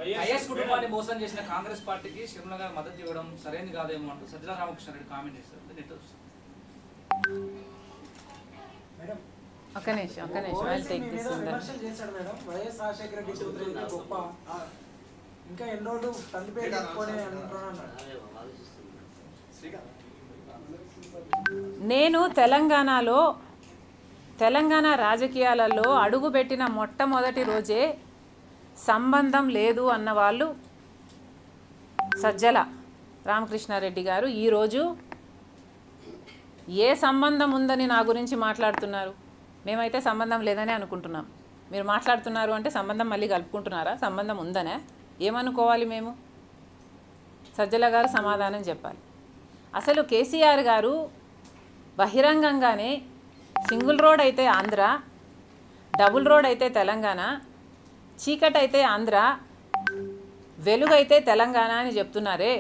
YS కుటుంబాన్ని మోసం చేసిన కాంగ్రెస్ పార్టీకి షర్మిల గారు మద్దతు ఇవ్వడం సరైనది కాదేమో అంటూ సజ్జల రామకృష్ణ రెడ్డి కామెంట్ చేశారు నెట్ మేడం ఒక్క నిమిషం ఒక్క నిమిషం I Owaisi take me this మీద విమర్శలు చేశాడు మేడం వైఎస్ రాజశేఖర రెడ్డి కూతురు ఇంకా గొప్ప ఆ, ఇంకా ఎన్ని రోజులు తల్లి పేరు చెప్పుకొని అంటున్నాడు నేను తెలంగాణలో తెలంగాణ రాజకీయాలలో అడుగుపెట్టిన మొట్టమొదటి రోజే సంబంధం లేదు అన్న వాళ్ళు సజ్జల రామకృష్ణారెడ్డి గారు ఈరోజు ఏ సంబంధం ఉందని నా గురించి మాట్లాడుతున్నారు మేమైతే సంబంధం లేదని అనుకుంటున్నాం మీరు మాట్లాడుతున్నారు అంటే సంబంధం మళ్ళీ కలుపుకుంటున్నారా సంబంధం ఉందనే ఏమనుకోవాలి మేము సజ్జల గారు సమాధానం చెప్పాలి అసలు కేసీఆర్ గారు బహిరంగంగానే సింగిల్ రోడ్ అయితే ఆంధ్ర డబుల్ రోడ్ అయితే తెలంగాణ చీకటి అయితే ఆంధ్ర వెలుగు అయితే తెలంగాణ అని చెప్తున్నారే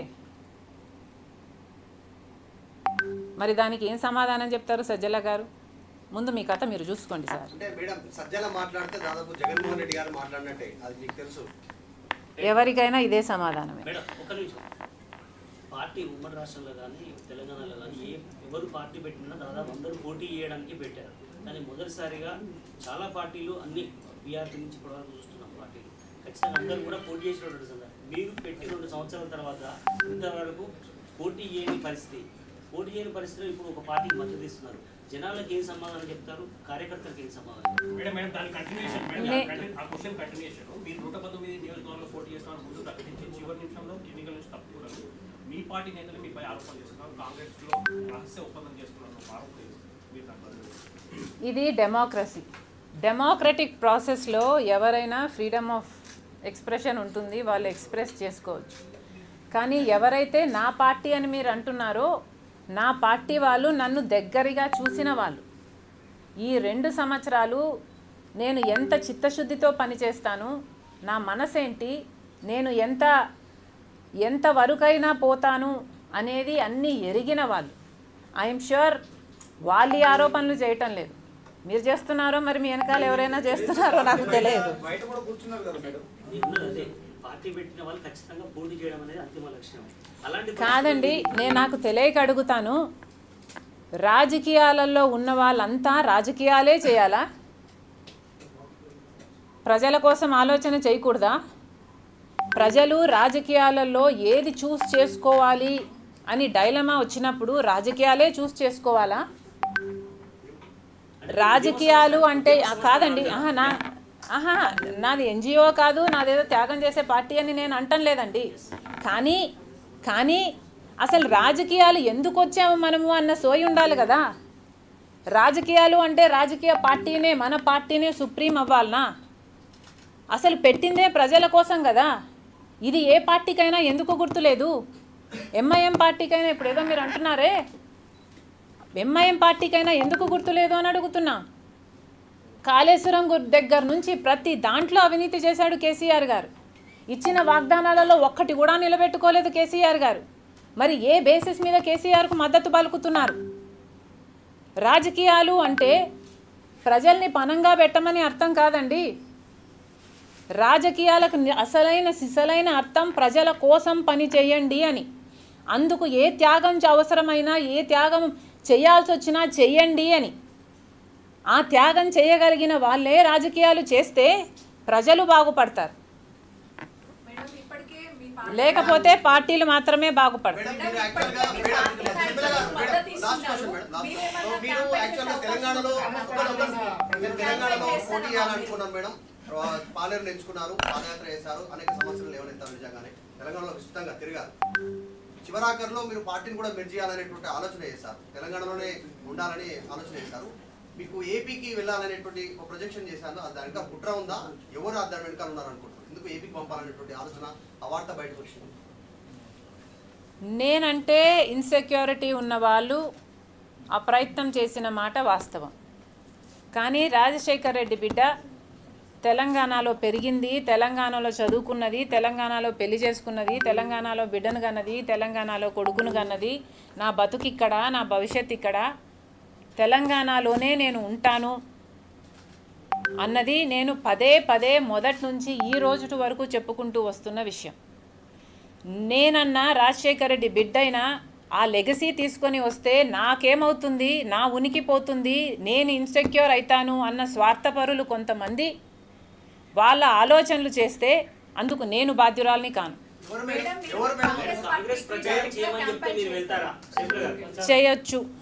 మరి దానికి ఏం సమాధానం చెప్తారు సజ్జల గారు ముందు మీ కథ మీరు చూసుకోండి సార్ అంటే మేడం సజ్జల మాట్లాడితే దాదాపు జగన్మోహన్ రెడ్డి గారు మాట్లాడినట్టే అది మీకు తెలుసు ఎవరికైనా ఇదే సమాధానమే మేడం ఒక్క నిమిషం పార్టీ ఉమ్మడి రాష్ట్రంలో కానీ తెలంగాణలో కానీ ఏ ఎవరు పార్టీ పెట్టినా దాదాపు అందరూ పోటీ చేయడానికి పెట్టారు కానీ మొదటిసారిగా చాలా పార్టీలు అన్ని బీఆర్పీ నుంచి ఇప్పటివరకు చూస్తున్నాం పార్టీలు ఖచ్చితంగా అందరూ కూడా పోటీ చేసినటువంటి సందర్భం మీరు పెట్టి రెండు సంవత్సరాల తర్వాత ఇంతవరకు పోటీ చేయని పరిస్థితి పోటీ చేయని పరిస్థితిలో ఇప్పుడు ఒక పార్టీకి మద్దతు ఇస్తున్నారు జనాలకు ఏం సమాధానం చెప్తారు కార్యకర్తలకు ఏం సమాధానం చెప్తారు? మేడం మేడం దాని కంటిన్యూషన్ మేడం నే- ఆ కంటి- ఆ క్వశ్చన్ కంటిన్యూషన్ మీరు నూట పంతొమ్మిది నియోజకవర్గంలో పోటీ చేస్తున్నారు ముందు ప్రకటించి చివరి నిమిషంలో ఎన్నికల నుంచి తప్పుకోవడం మీ పార్టీ నేతలు మీపై ఆరోపణలు చేస్తున్నారు కాంగ్రెస్ లో రహస్య ఒప్పందం చేస్తున్నారు ఒక ఆరోపణ చేస్తున్నారు. మీరు దాని బదులు ఇది డెమోక్రసీ డెమోక్రటిక్ ప్రాసెస్లో ఎవరైనా ఫ్రీడమ్ ఆఫ్ ఎక్స్ప్రెషన్ ఉంటుంది వాళ్ళు ఎక్స్ప్రెస్ చేసుకోవచ్చు కానీ ఎవరైతే నా పార్టీ అని మీరు అంటున్నారో నా పార్టీ వాళ్ళు నన్ను దగ్గరగా చూసిన వాళ్ళు ఈ రెండు సంవత్సరాలు నేను ఎంత చిత్తశుద్ధితో పనిచేస్తాను నా మనసేంటి నేను ఎంత ఎంత వరకైనా పోతాను అనేది అన్నీ ఎరిగిన వాళ్ళు ఐఎమ్ షూర్ వాళ్ళు ఈ ఆరోపణలు చేయటం లేదు మీరు చేస్తున్నారో మరి మీ వెనకాల ఎవరైనా చేస్తున్నారో నాకు తెలియదు బయట కూడా కూర్చున్నారు కదా మేడం నేను ఉన్నది అదే పార్టీ పెట్టిన వాళ్ళు ఖచ్చితంగా పోటీ చేయడం అనేది అంతిమ లక్ష్యం అలాంటి కాదండి నేను నాకు తెలియక అడుగుతాను రాజకీయాలలో ఉన్న వాళ్ళంతా రాజకీయాలే చేయాలా ప్రజల కోసం ఆలోచన చేయకూడదా ప్రజలు రాజకీయాలలో ఏది చూస్ చేసుకోవాలి అని డైలమా వచ్చినప్పుడు రాజకీయాలే చూస్ చేసుకోవాలా రాజకీయాలు అంటే ఆ, కాదండి ఆహా నా ఆహా నాది ఎన్జిఓ కాదు నాదేదో త్యాగం చేసే పార్టీ అని నేను అంటం లేదండి కానీ కానీ అసలు రాజకీయాలు ఎందుకు వచ్చాము మనము అన్న సోయి ఉండాలి కదా రాజకీయాలు అంటే రాజకీయ పార్టీనే మన పార్టీనే సుప్రీం అవ్వాలనా అసలు పెట్టిందే ప్రజల కోసం కదా ఇది ఏ పార్టీకైనా ఎందుకు గుర్తులేదు ఎంఐఎం పార్టీకైనా ఇప్పుడు ఏదో మీరు అంటున్నారే ఎంఐఎం పార్టీకైనా ఎందుకు గుర్తులేదు అని అడుగుతున్నా కాళేశ్వరం గు- దగ్గర నుంచి ప్రతి దాంట్లో అవినీతి చేశాడు కేసీఆర్ గారు ఇచ్చిన వాగ్దానాలలో ఒక్కటి కూడా నిలబెట్టుకోలేదు కేసీఆర్ గారు మరి ఏ బేసిస్ మీద కేసీఆర్కు మద్దతు పలుకుతున్నారు రాజకీయాలు అంటే ప్రజల్ని పనంగా పెట్టమని అర్థం కాదండి రాజకీయాలకు ని- అసలైన సిసలైన అర్థం ప్రజల కోసం పని చేయండి అని అందుకు ఏ త్యాగం చ- అవసరమైనా ఏ త్యాగం చేయాల్సి వచ్చినా చెయ్యండి అని ఆ త్యాగం చేయగలిగిన వాళ్ళే రాజకీయాలు చేస్తే ప్రజలు బాగుపడతారు మేడం ఇప్పటికే మీ పార్టీ లేకపోతే పార్టీలు మాత్రమే బాగుపడతారు మేడం మీరు యాక్చువల్గా madam madam last question madam last మీరేమన్నా మీరు campaign యాక్చువల్గా చేసే తెలంగాణలో అవకాశం ఒక్కొక్క- మీరు తెలంగాణలో campaign పోటీ చేస్తారా? చేయాలనుకున్నారు మేడం ఆ, పాలేరులు ఎంచుకున్నారు పాదయాత్ర చేశారు అనేక సమస్యలు లేవనెత్తారు నిజంగానే తెలంగాణలో విస్తృతంగా తిరిగారు చివరాఖర్లో మీరు పార్టీని కూడా మెర్జ్ చేయాలనేటువంటి ఆలోచన చేశారు తెలంగాణలోనే ఉండాలని ఆలోచన చేశారు మీకు ఏపీకి వెళ్ళాలనేటువంటి ఒక ప్రొజెక్షన్ చేశారు అది దాని వెనక కుట్ర ఉందా ఎవరు ఆ దాని వెనకాల ఉన్నారు అనుకుంటున్నారు ఎందుకు ఏపీకి పంపాలనేటువంటి ఆలోచన ఆ వార్త బయటకు వచ్చింది నేనంటే ఇన్సెక్యూరిటీ ఉన్న వాళ్ళు ఆ ప్రయత్నం చేసిన మాట వాస్తవం కానీ రాజశేఖర్ రెడ్డి బిడ్డ తెలంగాణలో పెరిగింది తెలంగాణలో చదువుకున్నది తెలంగాణలో పెళ్లి చేసుకున్నది తెలంగాణలో బిడ్డను కన్నది తెలంగాణలో కొడుకును కన్నది నా బతుకు ఇక్కడ నా భవిష్యత్ ఇక్కడ తెలంగాణలోనే నేను ఉంటాను అన్నది నేను పదే పదే మొదటి నుంచి ఈ రోజు వరకు చెప్పుకుంటూ వస్తున్న విషయం నేనన్నా రాజశేఖర రెడ్డి బిడ్డైనా ఆ లెగసీ తీసుకొని వస్తే నాకేమవుతుంది నా ఉనికి పోతుంది నేను ఇన్సెక్యూర్ అవుతాను అన్న స్వార్థపరులు కొంతమంది వాళ్ళ ఆలోచనలు చేస్తే అందుకు నేను బాధ్యురాల్ని కాను ఎవరు మేడం మేడం, మీరు ఎవరు మేడం కాంగ్రెస్ కాంగ్రెస్ పార్టీకి ప్రచారం డైరెక్ట్గా చేయమని చెప్తే క్యాంపెయిన్ మీరు వెళ్తారా శంకర్ గారు చేయొచ్చు